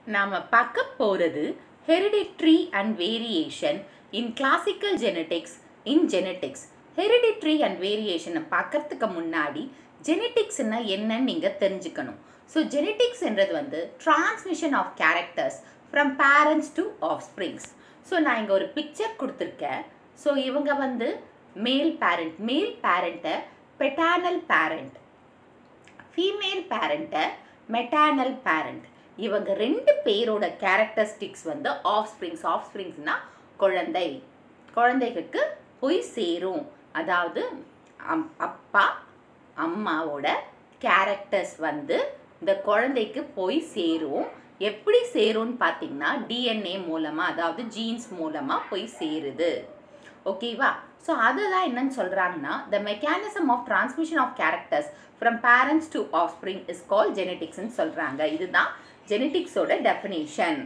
நாம் பார்க்க போகிறது heredity and variation in classical genetics in genetics heredity and வேரியேஷனை பார்க்கறதுக்கு முன்னாடி ஜெனட்டிக்ஸ்னா என்னன்னு நீங்கள் தெரிஞ்சுக்கணும் ஸோ ஜெனட்டிக்ஸ்ன்றது வந்து transmission of characters from parents to offsprings so நான் இங்கே ஒரு பிக்சர் கொடுத்துருக்கேன் ஸோ இவங்க வந்து மேல் பேரண்ட் மேல் பேரண்ட்டை பெட்டானல் பேரண்ட் ஃபீமேல் பேரண்ட்டை மெட்டானல் பேரண்ட் இவங்க ரெண்டு பேரோட கேரக்டரிஸ்டிக்ஸ் வந்து ஆஃப் ஸ்ப்ரிங்ஸ் ஆஃப் ஸ்ப்ரிங்ஸ்னா குழந்தை குழந்தைகளுக்கு போய் சேரும் அதாவது அம் அப்பா அம்மாவோட கேரக்டர்ஸ் வந்து இந்த குழந்தைக்கு போய் சேரும் எப்படி சேரும்னு பார்த்தீங்கன்னா டிஎன்ஏ மூலமாக அதாவது ஜீன்ஸ் மூலமாக போய் சேருது ஓகேவா ஸோ அதுதான் என்னன்னு சொல்கிறாங்கன்னா the mechanism of transmission of characters from parents to offspring is call ஜெனட்டிக்ஸ்னு சொல்கிறாங்க இதுதான் ஜெனட்டிக்ஸோட definition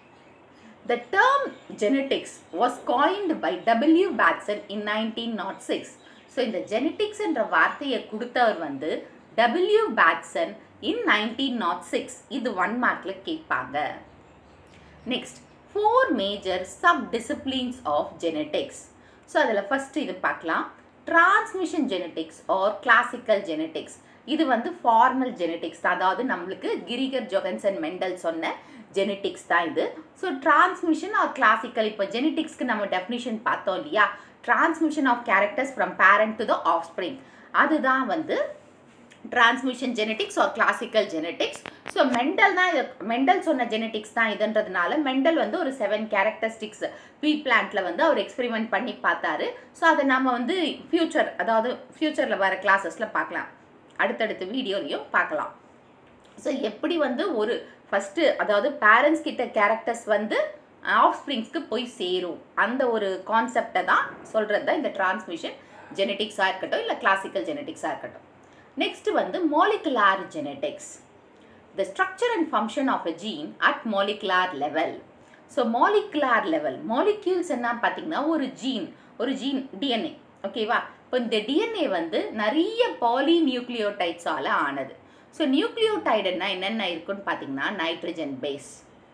The term genetics was coined by W. Batson in 1906. So இந்த ஜெனட்டிக்ஸ் என்ற வார்த்தையை கொடுத்தவர் வந்து W Batson in nineteen naught six இது ஒன் மார்க்கில் கேட்பாங்க next four major sub disciplines of genetics so அதில் ஃபஸ்ட்டு இது பார்க்கலாம் transmission genetics or classical genetics இது வந்து ஃபார்மல் ஜெனட்டிக்ஸ் தான் அதாவது நம்மளுக்கு கிரிகர் ஜொகன்சன் மெண்டல் சொன்ன ஜெனட்டிக்ஸ் தான் இது ஸோ டிரான்ஸ்மிஷன் ஆர் கிளாசிக்கல் இப்போ ஜெனட்டிக்ஸ்க்கு நம்ம டெஃபினிஷன் பார்த்தோம் இல்லையா transmission of characters from parent to the offspring அதுதான் வந்து transmission genetics or classical genetics so Mendel தான் இது மெண்டல் சொன்ன ஜெனட்டிக்ஸ் தான் இதுன்றதுனால மெண்டல் வந்து ஒரு செவன் கேரக்டரிஸ்டிக்ஸ் பீ பிளான்ட்ல வந்து அவர் எக்ஸ்பெரிமெண்ட் பண்ணி பார்த்தாரு ஸோ அதை நம்ம வந்து ஃப்யூச்சர் அதாவது ஃப்யூச்சரில் வர கிளாஸஸில் பார்க்கலாம் அடுத்தடுத்த வீடியோலையும் பார்க்கலாம் ஸோ எப்படி வந்து ஒரு ஃபஸ்ட்டு அதாவது பேரண்ட்ஸ் கிட்ட கேரக்டர்ஸ் வந்து ஆஃப் ஸ்ப்ரிங்ஸ்க்கு போய் சேரும் அந்த ஒரு கான்செப்டை தான் சொல்கிறது தான் இந்த டிரான்ஸ்மிஷன் ஜெனட்டிக்ஸாக இருக்கட்டும் இல்லை கிளாசிக்கல் ஜெனட்டிக்ஸாக இருக்கட்டும் நெக்ஸ்ட் வந்து molecular genetics the structure and function of a gene at molecular level so molecular level molecules என்ன பார்த்தீங்கன்னா ஒரு ஜீன் ஒரு ஜீன் டிஎன்ஏ ஓகேவா இப்போ இந்த டிஎன்ஏ வந்து நிறைய பாலி நியூக்ளியோடைட்ஸால் ஆனது ஸோ நியூக்ளியோடைடுன்னா என்னென்ன இருக்குன்னு பார்த்தீங்கன்னா nitrogen base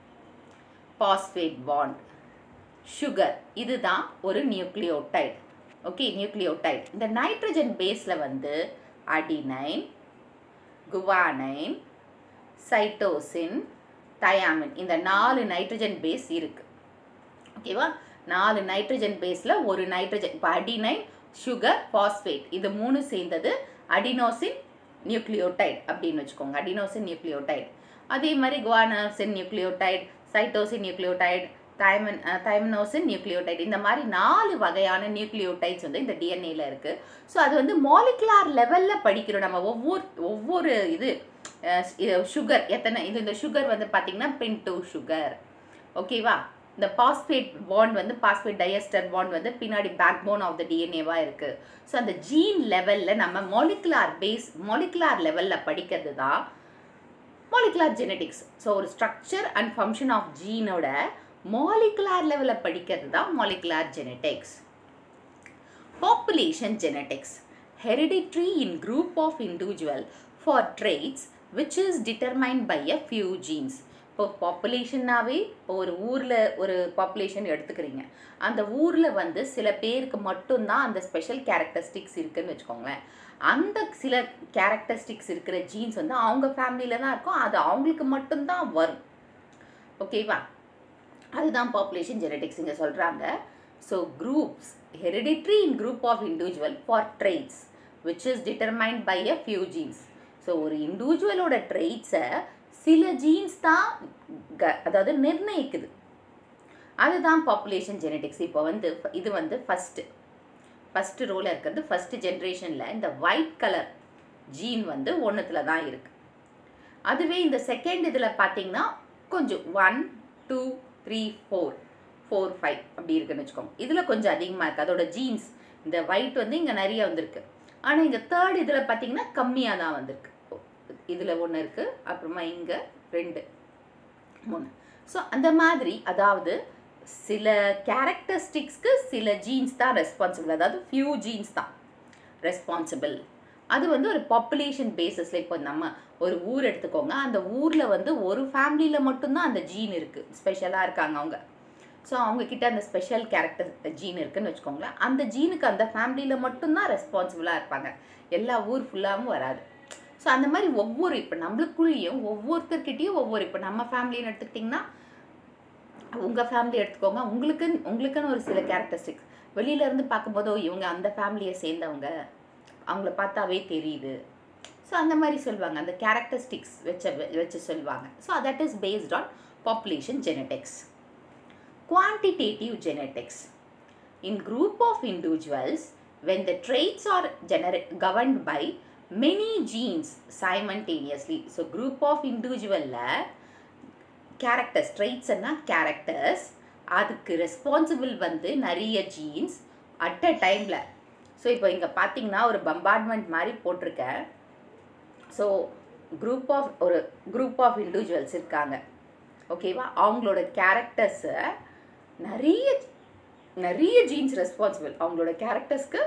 phosphate bond sugar இதுதான் ஒரு நியூக்ளியோடைட் ஓகே நியூக்ளியோடைட் இந்த நைட்ரஜன் பேஸில் வந்து அடினைன் குவானைன் சைட்டோசின் தயாமின் இந்த நாலு நைட்ரஜன் பேஸ் இருக்குது ஓகேவா நாலு நைட்ரஜன் பேஸில் ஒரு நைட்ரஜன் இப்போ அடினைன் சுகர் பாஸ்பேட் இது மூணு சேர்ந்தது அடினோசின் நியூக்ளியோடைட் அப்படின்னு வச்சுக்கோங்க அடினோசின் நியூக்ளியோடைட் அதே மாதிரி guanosine nucleotide cytosine nucleotide thymine தைமனோசின் நியூக்ளியோடைட் இந்த மாதிரி நாலு வகையான நியூக்ளியோடைட்ஸ் வந்து இந்த டிஎன்ஏல இருக்குது ஸோ அது வந்து மாலிகுலார் லெவலில் படிக்கிறோம் நம்ம ஒவ்வொரு ஒவ்வொரு இது சுகர் எத்தனை இது இந்த சுகர் வந்து பார்த்திங்கன்னா பின் டூ சுகர் ஓகேவா இந்த பாஸ்பேட் பாண்ட் வந்து பாஸ்பேட் டயஸ்டர் பாண்ட் வந்து பின்னாடி பேக் போன் ஆஃப் த டிஎன்ஏவாக இருக்குது ஸோ அந்த ஜீன் லெவலில் நம்ம மாலிகுலார் பேஸ் மாலிகுலார் லெவலில் படிக்கிறது தான் மாலிகுலார் ஜெனட்டிக்ஸ் ஸோ ஒரு ஸ்ட்ரக்சர் அண்ட் ஃபங்க்ஷன் ஆஃப் ஜீனோட மாலிகுலார் லெவலில் படிக்கிறது தான் molecular genetics population genetics heredity in group of individual for traits which is determine by a few genes இப்போ பாப்புலேஷன்னாவே இப்போ ஒரு ஊரில் ஒரு பாப்புலேஷன் எடுத்துக்கிறீங்க அந்த ஊரில் வந்து சில பேருக்கு மட்டும்தான் அந்த ஸ்பெஷல் கேரக்டரிஸ்டிக்ஸ் இருக்குதுன்னு வச்சுக்கோங்களேன் அந்த சில கேரக்டரிஸ்டிக்ஸ் இருக்கிற ஜீன்ஸ் வந்து அவங்க ஃபேமிலியில் தான் இருக்கும் அது அவங்களுக்கு மட்டும்தான் வரும் ஓகேவா அதுதான் பாப்புலேஷன் ஜெனட்டிக்ஸ் இங்கே சொல்கிறாங்க so groups heredity in group of individual for traits which is determined by a few genes so ஒரு இண்டிவிஜுவலோட ட்ரெய்ட்ஸை சில ஜீன்ஸ் தான் க அதாவது நிர்ணயிக்குது அதுதான் பாப்புலேஷன் ஜெனட்டிக்ஸ் இப்போ வந்து இது வந்து ஃபஸ்ட்டு ஃபஸ்ட்டு ரோவில் இருக்கிறது ஃபஸ்ட்டு ஜென்ரேஷனில் இந்த ஒயிட் கலர் ஜீன் வந்து ஒன்றுத்தில் தான் இருக்குது அதுவே இந்த செகண்ட் இதில் பார்த்தீங்கன்னா கொஞ்சம் one two three four four five அப்படி இருக்குன்னு வச்சுக்கோங்க இதில் கொஞ்சம் அதிகமாக இருக்குது அதோட ஜீன்ஸ் இந்த ஒயிட் வந்து இங்கே நிறைய வந்திருக்கு ஆனால் இங்கே தேர்ட் இதில் பார்த்தீங்கன்னா கம்மியாக தான் வந்திருக்கு இதில் ஒன்று இருக்குது அப்புறமா இங்கே ரெண்டு மூணு ஸோ அந்த மாதிரி அதாவது சில கேரக்டரிஸ்டிக்ஸ்க்கு சில ஜீன்ஸ் தான் ரெஸ்பான்சிபிள் அதாவது ஃபியூ ஜீன்ஸ் தான் ரெஸ்பான்சிபிள் அது வந்து ஒரு பாப்புலேஷன் பேசிஸில் இப்போ நம்ம ஒரு ஊர் எடுத்துக்கோங்க அந்த ஊரில் வந்து ஒரு ஃபேமிலியில் மட்டும்தான் அந்த ஜீன் இருக்குது ஸ்பெஷலாக இருக்காங்க அவங்க ஸோ அவங்கக்கிட்ட அந்த ஸ்பெஷல் கேரக்டர் ஜீன் இருக்குன்னு வச்சுக்கோங்களேன் அந்த ஜீனுக்கு அந்த ஃபேமிலியில் மட்டும்தான் ரெஸ்பான்சிபிளாக இருப்பாங்க எல்லா ஊர் ஃபுல்லாகவும் வராது ஸோ அந்த மாதிரி ஒவ்வொரு இப்போ நம்மளுக்குள்ளேயும் ஒவ்வொருத்தர்கிட்டயும் ஒவ்வொரு இப்போ நம்ம ஃபேமிலின்னு எடுத்துக்கிட்டிங்கன்னா உங்கள் ஃபேமிலி எடுத்துக்கோங்க உங்களுக்குன்னு உங்களுக்குன்னு ஒரு சில கேரக்டரிஸ்டிக்ஸ் வெளியிலேருந்து பார்க்கும்போது "ஓ, இவங்க அந்த ஃபேமிலியை சேர்ந்தவங்க அவங்கள பார்த்தாவே தெரியுது ஸோ அந்த மாதிரி சொல்லுவாங்க அந்த கேரக்டரிஸ்டிக்ஸ் வச்ச வச்சு சொல்லுவாங்க so that is based on population genetics quantitative genetics in group of individuals when the traits are gener- governed by many genes simultaneously so group of individual characters ட்ரைட்ஸ்னா கேரக்டர்ஸ் அதுக்கு responsible வந்து நிறைய jeans at a டைமில் so இப்போ இங்கே பார்த்தீங்கன்னா ஒரு bombardment மாதிரி போட்டிருக்கேன் ஸோ குரூப் ஆஃப் ஒரு குரூப் ஆஃப் இண்டிவிஜுவல்ஸ் இருக்காங்க ஓகேவா அவங்களோட கேரக்டர்ஸை நிறைய நிறைய ஜீன்ஸ் ரெஸ்பான்சிபிள் அவங்களோட கேரக்டர்ஸ்க்கு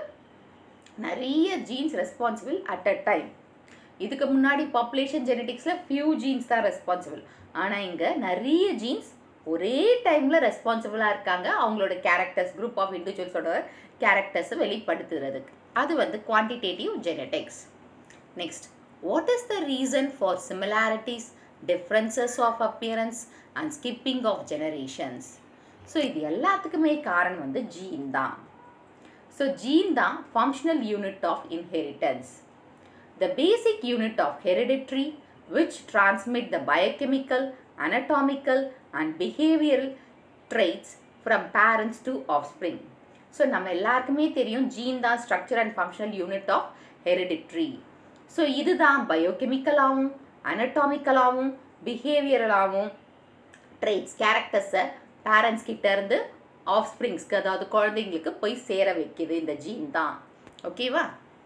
நிறைய genes responsible at a time இதுக்கு முன்னாடி பாப்புலேஷன் ஜெனட்டிக்ஸில் ஃபியூ ஜீன்ஸ் தான் ரெஸ்பான்சிபிள் ஆனால் இங்கே நிறைய ஜீன்ஸ் ஒரே டைமில் ரெஸ்பான்சிபிளாக இருக்காங்க அவங்களோட கேரக்டர்ஸ் குரூப் ஆஃப் இண்டிவிஜுவல்ஸோட கேரக்டர்ஸை வெளிப்படுத்துறதுக்கு அது வந்து quantitative genetics next what is the reason for similarities differences of appearance and skipping of generations so இது எல்லாத்துக்குமே காரணம் வந்து ஜீன் தான் ஸோ ஜீன் தான் functional unit of inheritance the basic unit of hereditary which transmit the biochemical, anatomical and behavioral traits from parents to offspring. So நம்ம எல்லாருக்குமே தெரியும் gene தான் structure and functional unit of heredity so இதுதான் பயோகெமிக்கலாகவும் அனட்டாமிக்கலாகவும் பிஹேவியரலாகவும் traits கேரக்டர்ஸை parents கிட்ட இருந்து of ஸ்ப்ரிங்ஸ்க்கு அதாவது குழந்தைங்களுக்கு போய் சேர வைக்குது இந்த ஜீன் தான் ஓகேவா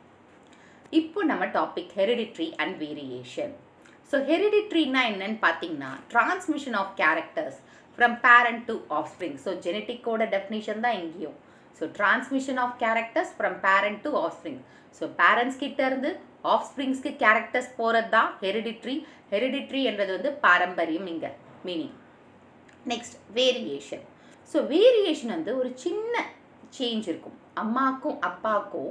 இப்போ நம்ம topic heredity and variation so ஹெரிடிட்ரினா என்னன்னு பார்த்தீங்கன்னா transmission of characters from parent to offspring so ஜெனட்டிக்கோட டெஃபினிஷன் தான் இங்கேயும் so transmission of characters from parent to offspring so parents கிட்ட இருந்து ஆஃப் ஸ்ப்ரிங்ஸ்க்கு கேரக்டர்ஸ் போகிறது தான் ஹெரிடிட்ரி ஹெரிடிட்ரி என்றது வந்து பாரம்பரியம் இங்கே meaning next variation so variation வந்து ஒரு சின்ன சேஞ்ச் இருக்கும் அம்மாக்கும் அப்பாவுக்கும்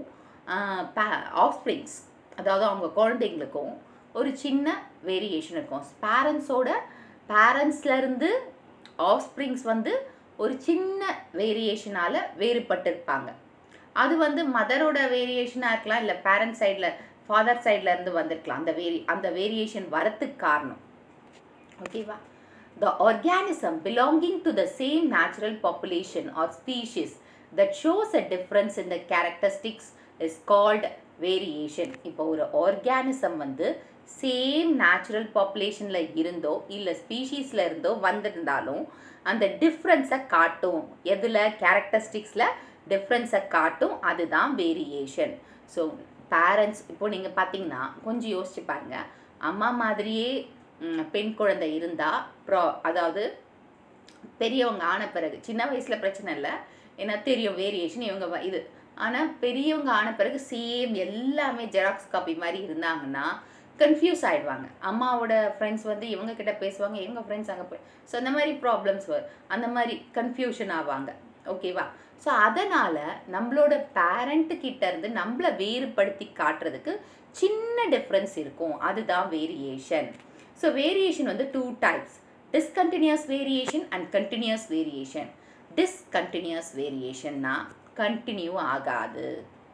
ஆஃப் ஸ்ப்ரிங்ஸ் அதாவது அவங்க குழந்தைங்களுக்கும் ஒரு சின்ன வேரியேஷன் இருக்கும் பேரண்ட்ஸோட பேரண்ட்ஸ்லேருந்து ஆஃப் ஸ்ப்ரிங்ஸ் வந்து ஒரு சின்ன வேரியேஷனால் வேறுபட்டிருப்பாங்க அது வந்து மதரோட வேரியேஷனாக இருக்கலாம் இல்லை பேரண்ட் சைடில் ஃபாதர் சைடில் இருந்து வந்திருக்கலாம் அந்த வேரி அந்த வேரியேஷன் வரத்துக்கு காரணம் ஓகேவா the organism belonging to the same natural population or species that shows a difference in the characteristics is called variation இப்போ ஒரு ஆர்கானிசம் வந்து சேம் நேச்சுரல் பாப்புலேஷனில் இருந்தோ இல்லை ஸ்பீஷீஸில் இருந்தோ வந்திருந்தாலும் அந்த டிஃப்ரென்ஸை காட்டும் எதில் கேரக்டரிஸ்டிக்ஸில் டிஃப்ரென்ஸை காட்டும் அதுதான் வேரியேஷன் ஸோ பேரண்ட்ஸ் இப்போ நீங்கள் பார்த்தீங்கன்னா கொஞ்சம் யோசிச்சு பாருங்க அம்மா மாதிரியே ம், பெண் குழந்தை இருந்தால் ப்ரா அதாவது பெரியவங்க ஆன பிறகு சின்ன வயசில் பிரச்சனை இல்லை ஏன்னா தெரியும் வேரியேஷன் இவங்க வ- இது ஆனால் பெரியவங்க ஆன பிறகு சேம் எல்லாமே ஜெராக்ஸ் காப்பி மாதிரி இருந்தாங்கன்னா கன்ஃபியூஸ் ஆயிடுவாங்க அம்மாவோட ஃப்ரெண்ட்ஸ் வந்து இவங்க கிட்ட பேசுவாங்க இவங்க ஃப்ரெண்ட்ஸ் அங்கே போய் ஸோ அந்த மாதிரி ப்ராப்ளம்ஸ் வரும் அந்த மாதிரி கன்ஃபியூஷன் ஆவாங்க ஓகேவா ஸோ அதனால் நம்மளோட பேரண்ட்டு கிட்ட இருந்து நம்மளை வேறுபடுத்தி காட்டுறதுக்கு சின்ன டிஃப்ரென்ஸ் இருக்கும் அதுதான் வேரியேஷன் ஸோ வேரியேஷன் வந்து two types discontinuous variation and continuous variation discontinuous வேரியேஷன்னா கண்டினியூ ஆகாது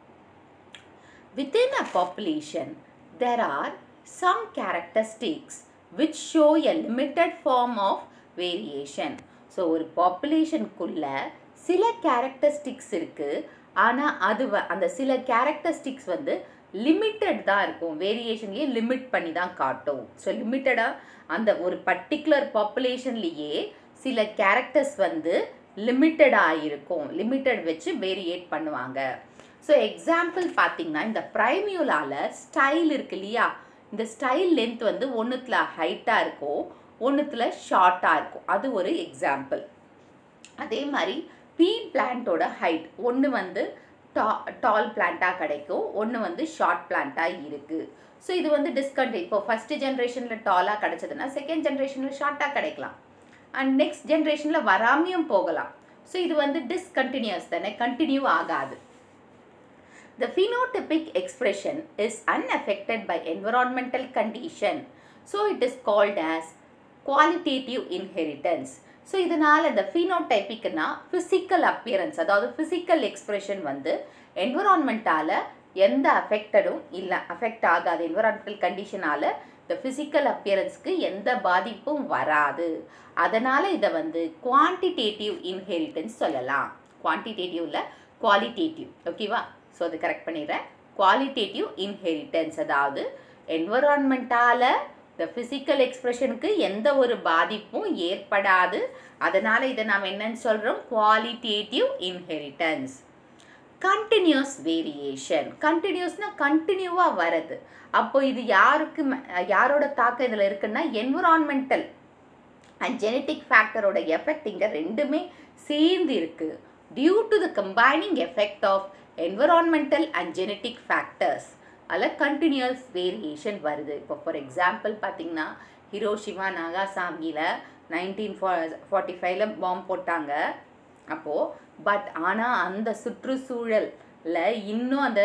Within a population, there are some characteristics which show a limited form of variation. So ஒரு பாப்புலேஷனுக்குள்ள சில கேரக்டரிஸ்டிக்ஸ் இருக்குது ஆனால் அது வ அந்த சில கேரக்டரிஸ்டிக்ஸ் வந்து லிமிட்டட் தான் இருக்கும் வேரியேஷன்லேயே லிமிட் பண்ணி தான் காட்டும் ஸோ லிமிட்டடாக அந்த ஒரு பர்டிகுலர் பாப்புலேஷன்லேயே சில கேரக்டர்ஸ் வந்து லிமிட்டடாக இருக்கும் லிமிட்டட் வச்சு வேரியேட் பண்ணுவாங்க ஸோ எக்ஸாம்பிள் பார்த்தீங்கன்னா இந்த ப்ரைமியூலால ஸ்டைல் இருக்கு இல்லையா இந்த ஸ்டைல் லென்த் வந்து ஒன்றுத்தில் ஹைட்டாக இருக்கும் ஒன்றுத்தில் ஷார்ட்டாக இருக்கும் அது ஒரு எக்ஸாம்பிள் அதே மாதிரி பீ பிளான்ட்டோட ஹைட் ஒன்று வந்து டா டால் பிளான்ட்டாக கிடைக்கும் ஒன்று வந்து ஷார்ட் பிளான்ட்டாக இருக்குது ஸோ இது வந்து டிஸ்கண்டினியூ இப்போ ஃபஸ்ட்டு ஜென்ரேஷனில் டாலாக கிடைச்சதுன்னா செகண்ட் ஜென்ரேஷனில் ஷார்ட்டாக கிடைக்கலாம் அண்ட் நெக்ஸ்ட் ஜென்ரேஷனில் வராமையும் போகலாம் ஸோ இது வந்து டிஸ்கண்டினியூஸ் தானே கண்டினியூ ஆகாது The phenotypic expression is unaffected by environmental condition. So it is called as qualitative inheritance. So இதனால் இந்த ஃபினோடைப்பிக்னா ஃபிசிக்கல் அப்பியரன்ஸ் அதாவது ஃபிசிக்கல் எக்ஸ்பிரஷன் வந்து என்விரான்மெண்ட்டால் எந்த அஃபெக்டடும் இல்லை அஃபெக்ட் ஆகாது என்விரான்மெண்டல் கண்டிஷனால் இந்த ஃபிசிக்கல் அப்பியரன்ஸ்க்கு எந்த பாதிப்பும் வராது அதனால் இதை வந்து குவான்டிடேட்டிவ் இன்ஹெரிட்டன்ஸ் சொல்லலாம் குவான்டிடேட்டிவ்ல குவாலிட்டேட்டிவ் ஓகேவா ஸோ அது கரெக்ட் பண்ணிடுறேன் குவாலிட்டேட்டிவ் இன்ஹெரிட்டன்ஸ் அதாவது என்வரான்மெண்ட்டால் இந்த ஃபிசிக்கல் எக்ஸ்ப்ரெஷனுக்கு எந்த ஒரு பாதிப்பும் ஏற்படாது அதனால் இதை நாம் என்னன்னு சொல்கிறோம் குவாலிட்டேட்டிவ் இன்ஹெரிட்டன்ஸ் கண்டினியூஸ் வேரியேஷன் கண்டினியூஸ்னால் கண்டினியூவாக வருது அப்போ இது யாருக்கு ம- யாரோட தாக்கம் இதில் இருக்குன்னா என்விரான்மெண்டல் அண்ட் ஜெனட்டிக் ஃபேக்டரோட எஃபெக்ட் இங்கே ரெண்டுமே சேர்ந்து இருக்குது due to the combining effect of environmental and genetic factors அதில் கண்டினியூஸ் வேரியேஷன் வருது இப்போ ஃபார் எக்ஸாம்பிள் பார்த்தீங்கன்னா ஹிரோஷிமா நாகாசாமியில் நைன்டீன் ஃபார்ட்டி ஃபைவ்ல பாம்பு போட்டாங்க அப்போது பட் ஆனால் அந்த சுற்றுச்சூழலில் இன்னும் அந்த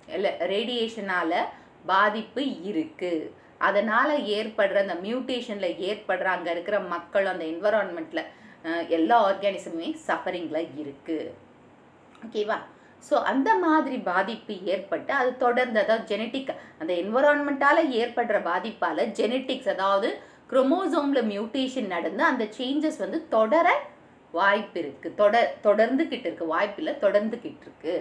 ரேடியேஷனால் பாதிப்பு இருக்குது அதனால் ஏற்படுற அந்த மியூட்டேஷனில் ஏற்படுற அங்கே இருக்கிற மக்கள் அந்த என்வரான்மெண்ட்டில் எல்லா ஆர்கானிசமுமே சஃபரிங்கில் இருக்குது ஓகேவா ஸோ அந்த மாதிரி பாதிப்பு ஏற்பட்டு அது தொடர்ந்து அதாவது ஜெனட்டிக் அந்த என்வரான்மெண்ட்டால் ஏற்படுற பாதிப்பால் ஜெனட்டிக்ஸ் அதாவது குரோமோசோமில் மியூட்டேஷன் நடந்து அந்த சேஞ்சஸ் வந்து தொடர வாய்ப்பு இருக்குது தொடர் தொடர்ந்துக்கிட்டு இருக்கு வாய்ப்பில் தொடர்ந்துக்கிட்டு இருக்கு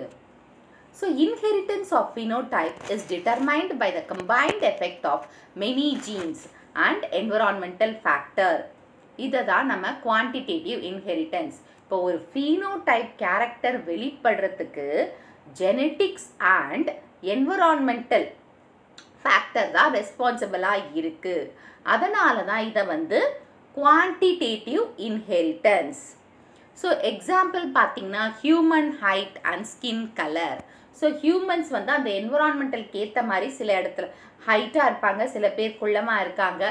so inheritance of phenotype is determined by the combined effect of many genes and environmental factor இதை தான் நம்ம குவான்டிடேட்டிவ் இன்ஹெரிட்டன்ஸ் இப்போ ஒரு ஃபீனோடைப் கேரக்டர் வெளிப்படுறதுக்கு ஜெனட்டிக்ஸ் அண்ட் என்விரான்மெண்டல் ஃபேக்டர் தான் ரெஸ்பான்சிபிளாக இருக்குது அதனால தான் இதை வந்து குவான்டிடேட்டிவ் இன்ஹெரிட்டன்ஸ் ஸோ எக்ஸாம்பிள் பார்த்தீங்கன்னா human height and skin colour so humans வந்து அந்த என்விரான்மெண்டலுக்கு ஏற்ற மாதிரி சில இடத்துல ஹைட்டாக இருப்பாங்க சில பேர் குள்ளமாக இருக்காங்க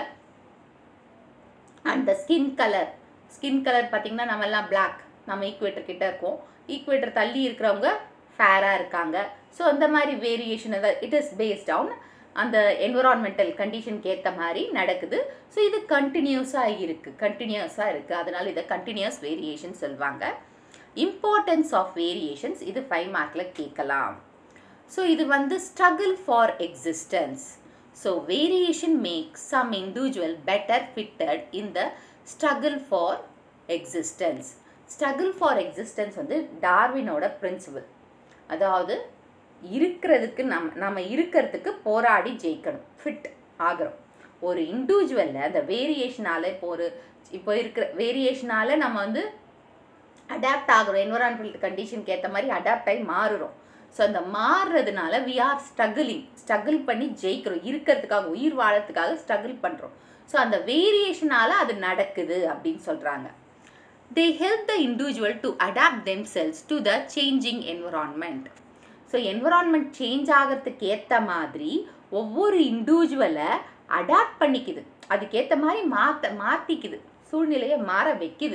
and the skin colour skin colour பார்த்தீங்கன்னா நம்ம எல்லாம் பிளாக் நம்ம ஈக்குவேட்டர் கிட்ட இருக்கோம் ஈக்குவேட்டர் தள்ளி இருக்கிறவங்க ஃபேராக இருக்காங்க ஸோ அந்த மாதிரி variation it is based on அந்த என்விரான்மெண்டல் கண்டிஷனுக்கு ஏற்ற மாதிரி நடக்குது ஸோ இது கண்டினியூஸாக இருக்குது கண்டினியூஸாக இருக்குது அதனால் இதை கண்டினியூஸ் வேரியேஷன் சொல்லுவாங்க இம்பார்ட்டன்ஸ் ஆஃப் வேரியேஷன்ஸ் இது ஃபைவ் மார்க்கில் கேட்கலாம் ஸோ இது வந்து struggle for existence so variation make some individual better fitted in the struggle for existence struggle for existence வந்து டார்வினோட பிரின்சிபல் அதாவது இருக்கிறதுக்கு நம் நம்ம இருக்கிறதுக்கு போராடி ஜெயிக்கணும் ஃபிட் ஆகிறோம் ஒரு இண்டிவிஜுவலில் அந்த வேரியேஷனால் இப்போ ஒரு இப்போ இருக்கிற வேரியேஷனால் நம்ம வந்து அடாப்ட் ஆகுறோம் என்வரான்மெண்ட் கண்டிஷனுக்கு ஏற்ற மாதிரி அடாப்ட் ஆகி மாறுறோம் ஸோ அந்த மாறுறதுனால வி ஆர் ஸ்ட்ரகிளிங் ஸ்ட்ரகிள் பண்ணி ஜெயிக்கிறோம் இருக்கிறதுக்காக உயிர் வாழறதுக்காக ஸ்ட்ரகிள் பண்ணுறோம் ஸோ அந்த வேரியேஷனால் அது நடக்குது அப்படின்னு சொல்கிறாங்க they help the individual to adapt themselves to the changing environment so environment change ஆகிறதுக்கு ஏற்ற மாதிரி ஒவ்வொரு இண்டிவிஜுவலை அடாப்ட் பண்ணிக்குது அதுக்கேற்ற மாதிரி மாற்ற மாற்றிக்குது சூழ்நிலையை மாற வைக்குது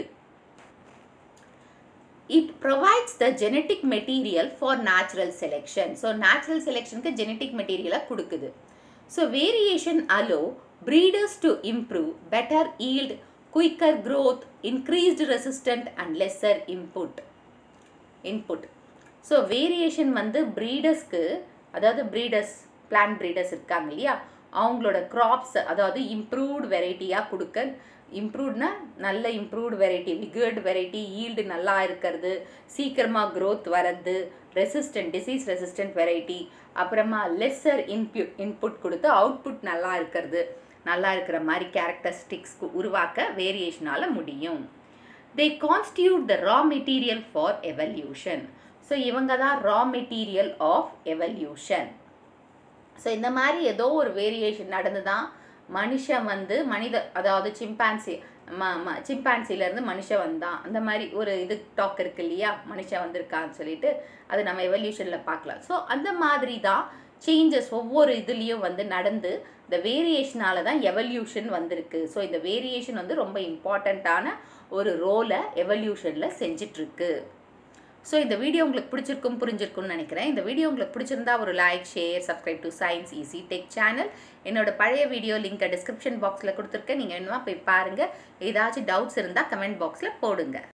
it provides the genetic material for natural selection so natural செலெக்ஷனுக்கு ஜெனட்டிக் மெட்டீரியலை கொடுக்குது so variation allow breeders to improve better yield quicker growth increased resistant and lesser input input so variation வந்து ப்ரீடர்ஸ்க்கு அதாவது ப்ரீடர்ஸ் பிளான்ட் ப்ரீடர்ஸ் இருக்காங்க இல்லையா அவங்களோட crops அதாவது இம்ப்ரூவ்டு வெரைட்டியாக கொடுக்க இம்ப்ரூவ்ட்னா நல்ல இம்ப்ரூவ்டு வெரைட்டி விகர்டு வெரைட்டி ஈல்டு நல்லா இருக்கிறது சீக்கிரமாக growth வரது ரெசிஸ்டன்ட் டிசீஸ் ரெசிஸ்டன்ட் வெரைட்டி அப்புறமா லெஸ்ஸர் இன்பு இன்புட் கொடுத்து அவுட்புட் நல்லா இருக்கிறது நல்லா இருக்கிற மாதிரி கேரக்டரிஸ்டிக்ஸ்க்கு உருவாக்க வேரியேஷனால் முடியும் they constitute the raw material for evolution so இவங்க தான் raw material of evolution so இந்த மாதிரி ஏதோ ஒரு வேரியேஷன் நடந்து தான் மனுஷன் வந்து மனித அதாவது சிம்பான்சி ம ம சிம்பான்சிலேருந்து மனுஷன் வந்தான் அந்த மாதிரி ஒரு இது டாக் இருக்கு இல்லையா மனுஷன் வந்திருக்கான்னு சொல்லிட்டு அது நம்ம எவல்யூஷனில் பார்க்கலாம் ஸோ அந்த மாதிரி தான் சேஞ்சஸ் ஒவ்வொரு இதுலேயும் வந்து நடந்து இந்த வேரியேஷனால தான் எவல்யூஷன் வந்திருக்கு ஸோ இந்த வேரியேஷன் வந்து ரொம்ப இம்பார்ட்டண்ட்டான ஒரு ரோலை எவல்யூஷனில் செஞ்சிட்ருக்கு ஸோ இந்த வீடியோ உங்களுக்கு பிடிச்சிருக்கும் புரிஞ்சிருக்கும்னு நினைக்கிறேன் இந்த வீடியோ உங்களுக்கு பிடிச்சிருந்தா ஒரு like share subscribe to science easy tech channel என்னோட பழைய வீடியோ லிங்கை டிஸ்கிரிப்ஷன் பாக்ஸில் கொடுத்துருக்கேன் நீங்கள் வேணுமா போய் பாருங்கள் ஏதாச்சும் டவுட்ஸ் இருந்தால் கமெண்ட் பாக்ஸில் போடுங்க